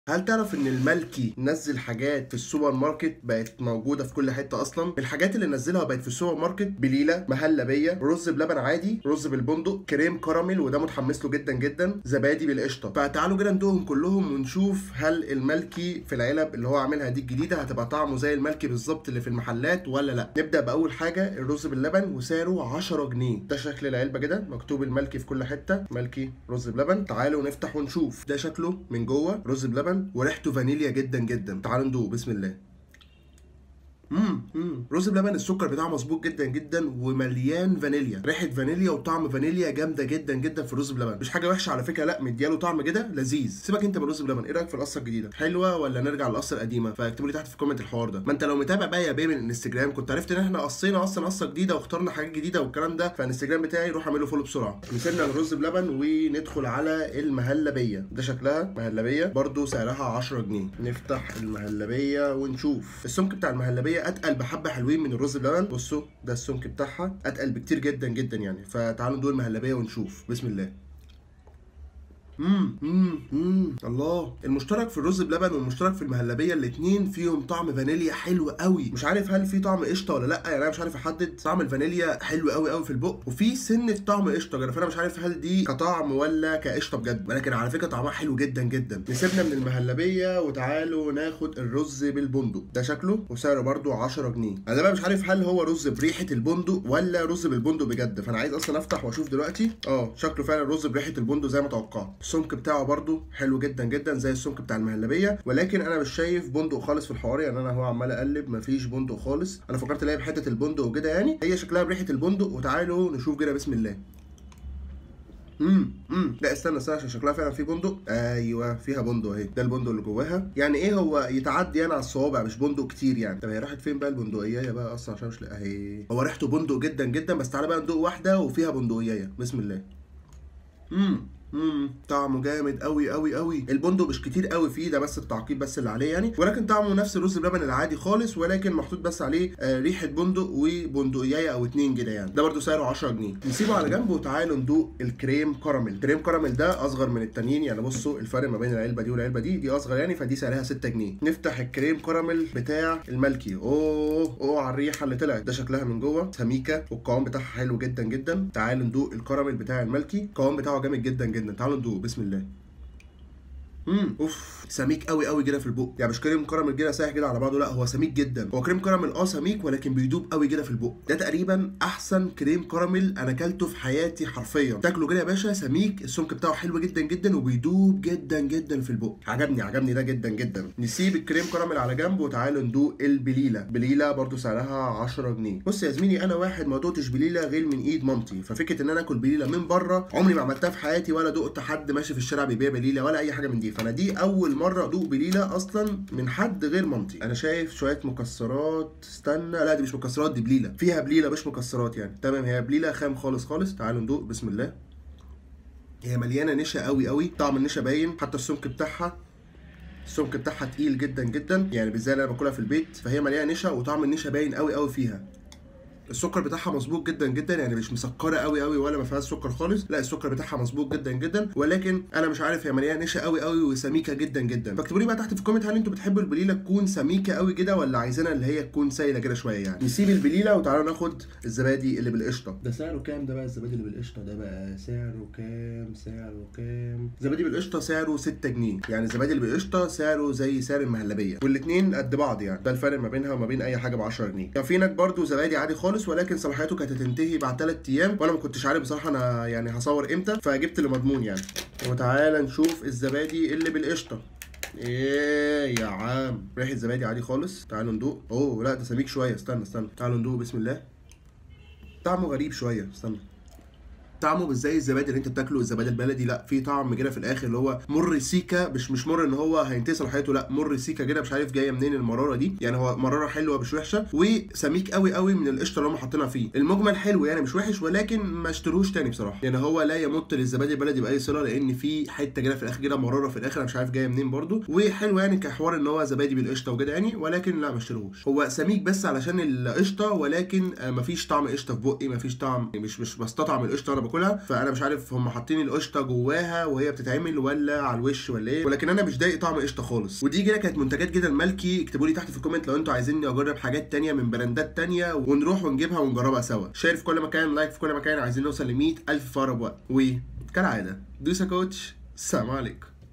هل تعرف ان الملكي نزل حاجات في السوبر ماركت بقت موجوده في كل حته اصلا الحاجات اللي نزلها بقت في السوبر ماركت بليله مهلبيه رز بلبن عادي رز بالبندق كريم كراميل وده متحمس له جدا جدا زبادي بالقشطه فتعالوا كده ندوقهم كلهم ونشوف هل الملكي في العلب اللي هو عاملها دي الجديده هتبقى طعمه زي الملكي بالظبط اللي في المحلات ولا لا نبدا باول حاجه الرز باللبن وسعره 10 جنيه ده شكل العلبه كده مكتوب الملكي في كل حته ملكي رز بلبن تعالوا نفتح ونشوف ده شكله من جوه رز بلبن وريحته فانيليا جدا جدا تعالوا ندوق بسم الله امم امم رز بلبن السكر بتاعه مظبوط جدا جدا ومليان فانيليا ريحه فانيليا وطعم فانيليا جامده جدا جدا في الرز بلبن مش حاجه وحشه على فكره لا مدياله طعم كده لذيذ سيبك انت من الرز بلبن ايه رايك في القصه الجديده حلوه ولا نرجع للقصه القديمه فاكتبوا لي تحت في الكومنت الحوار ده ما انت لو متابع بقى يا بيه من الانستجرام كنت عرفت ان احنا قصينا اصلا قصه جديده واخترنا حاجات جديده والكلام ده فالانستجرام بتاعي روح اعمله فولو بسرعه نسيبنا الرز بلبن وندخل على المهلبيه ده شكلها مهلبيه برده سعرها 10 جنيه نفتح المهلبيه ونشوف السمك بتاع المهلبيه اتقل بحبه حلوين من الرز بلبن بصوا ده السمك بتاعها اتقل بكتير جدا جدا يعني فتعالوا ندوق المهلبيه ونشوف بسم الله امم امم امم الله المشترك في الرز بلبن والمشترك في المهلبيه الاثنين فيهم طعم فانيليا حلو قوي مش عارف هل في طعم قشطه ولا لا يعني انا مش عارف احدد طعم الفانيليا حلو قوي قوي في البق وفي سنه طعم قشطه كده فانا مش عارف هل دي كطعم ولا كقشطه بجد ولكن على فكره طعمها حلو جدا جدا نسيبنا من المهلبيه وتعالوا ناخد الرز بالبندق ده شكله وسعره برده 10 جنيه انا بقى مش عارف هل هو رز بريحه البندق ولا رز بالبندق بجد فانا عايز اصلا افتح واشوف دلوقتي اه شكله فعلا رز بريحه البندق زي ما توقعت السمك بتاعه برده حلو جدا جدا زي السمك بتاع المهلبيه ولكن انا مش شايف بندق خالص في الحوار يعني انا هو عمال اقلب مفيش بندق خالص انا فكرت الاقي بحته البندق وكده يعني هي شكلها بريحه البندق وتعالوا نشوف كده بسم الله امم امم لا استنى استنى عشان شكلها فعلا في بندق ايوه فيها بندق اهي ده البندق اللي جواها يعني ايه هو يتعدي يعني على الصوابع مش بندق كتير يعني طب هي راحت فين بقى البندقيه بقى اصلا عشان مش لاقيها اهي هو ريحته بندق جدا جدا بس تعالى بقى ندوق واحده وفيها بندقيه بسم الله امم امم طعمه جامد قوي قوي قوي البندق مش كتير قوي فيه ده بس التعقيد بس اللي عليه يعني ولكن طعمه نفس الرز بلبن العادي خالص ولكن محطوط بس عليه آه ريحه بندق وبندقيه او اتنين كده يعني ده برده سعره 10 جنيه نسيبه على جنب وتعالوا ندوق الكريم كراميل الكريم كراميل ده اصغر من التانيين يعني بصوا الفرق ما بين العلبه دي والعلبه دي دي اصغر يعني فدي سعرها 6 جنيه نفتح الكريم كراميل بتاع الملكي اوه اوه على الريحه اللي طلعت ده شكلها من جوه سميكه والقوام بتاعها حلو جدا جدا تعالوا ندوق الكراميل بتاع الملكي القوام بتاعه جامد جدا جدا تعالوا ندوق بسم الله امم اوف سميك قوي قوي كده في البق يعني مش كريم كراميل كده سايح كده على بعضه لا هو سميك جدا هو كريم كراميل اه سميك ولكن بيدوب قوي كده في البق ده تقريبا احسن كريم كراميل انا اكلته في حياتي حرفيا تاكله كده يا باشا سميك السمك بتاعه حلو جدا جدا وبيدوب جدا جدا في البق عجبني عجبني ده جدا جدا نسيب الكريم كراميل على جنب وتعالوا ندوق البليله بليله برده سعرها 10 جنيه بص يا زميلي انا واحد ما دقتش بليله غير من ايد مامتي ففكره ان انا اكل بليله من بره عمري ما عملتها في حياتي ولا دقت حد ماشي في الشارع بيبيع بليله ولا اي حاجه من دي فانا دي اول مره ادوق بليله اصلا من حد غير مامتي انا شايف شويه مكسرات استنى لا دي مش مكسرات دي بليله فيها بليله مش مكسرات يعني تمام هي بليله خام خالص خالص تعالوا ندوق بسم الله هي مليانه نشا قوي قوي طعم النشا باين حتى السمك بتاعها السمك بتاعها تقيل جدا جدا يعني بالذات انا باكلها في البيت فهي مليانه نشا وطعم النشا باين قوي قوي فيها السكر بتاعها مظبوط جدا جدا يعني مش مسكره قوي قوي ولا ما فيهاش سكر خالص لا السكر بتاعها مظبوط جدا جدا ولكن انا مش عارف هي مليانه نشا قوي قوي وسميكه جدا جدا فاكتبوا لي بقى تحت في الكومنت هل انتوا بتحبوا البليله تكون سميكه قوي كده ولا عايزينها اللي هي تكون سايله كده شويه يعني نسيب البليله وتعالوا ناخد الزبادي اللي بالقشطه ده سعره كام ده بقى الزبادي اللي بالقشطه ده بقى سعره كام سعره كام زبادي بالقشطه سعره 6 جنيه يعني الزبادي اللي بالقشطه سعره زي سعر المهلبيه والاثنين قد بعض يعني ده الفرق ما بينها وما بين اي حاجه ب 10 جنيه كان في هناك برده زبادي عادي خالص ولكن صلاحيته كانت هتنتهي بعد 3 ايام وانا ما كنتش عارف بصراحه انا يعني هصور امتى فجبت اللي مضمون يعني وتعالى نشوف الزبادي اللي بالقشطه ايه يا عم ريحه زبادي عادي خالص تعالوا ندوق اوه لا ده سميك شويه استنى استنى تعالوا ندوق بسم الله طعمه غريب شويه استنى طعمه مش زي الزبادي اللي انت بتاكله الزبادي البلدي لا في طعم كده في الاخر اللي هو مر سيكا مش مش مر ان هو هينتهي صلاحيته لا مر سيكا كده مش عارف جايه منين المراره دي يعني هو مراره حلوه مش وحشه وسميك قوي قوي من القشطه اللي هم حاطينها فيه المجمل حلو يعني مش وحش ولكن ما اشتروش تاني بصراحه يعني هو لا يمت للزبادي البلدي باي صله لان في حته كده في الاخر كده مراره في الاخر انا مش عارف جايه منين برده وحلو يعني كحوار ان هو زبادي بالقشطه وكده يعني ولكن لا ما اشتروش هو سميك بس علشان القشطه ولكن مفيش طعم قشطه في بقي مفيش طعم مش مش بستطعم القشطه وانا باكلها فانا مش عارف هم حاطين القشطه جواها وهي بتتعمل ولا على الوش ولا ايه ولكن انا مش ضايق طعم قشطه خالص ودي كده كانت منتجات جدا الملكي اكتبوا لي تحت في الكومنت لو انتوا عايزيني اجرب حاجات تانية من براندات تانية ونروح ونجيبها ونجربها سوا شير في كل مكان لايك في كل مكان عايزين نوصل ل 100000 في اقرب وقت وكالعاده دوسا كوتش السلام عليكم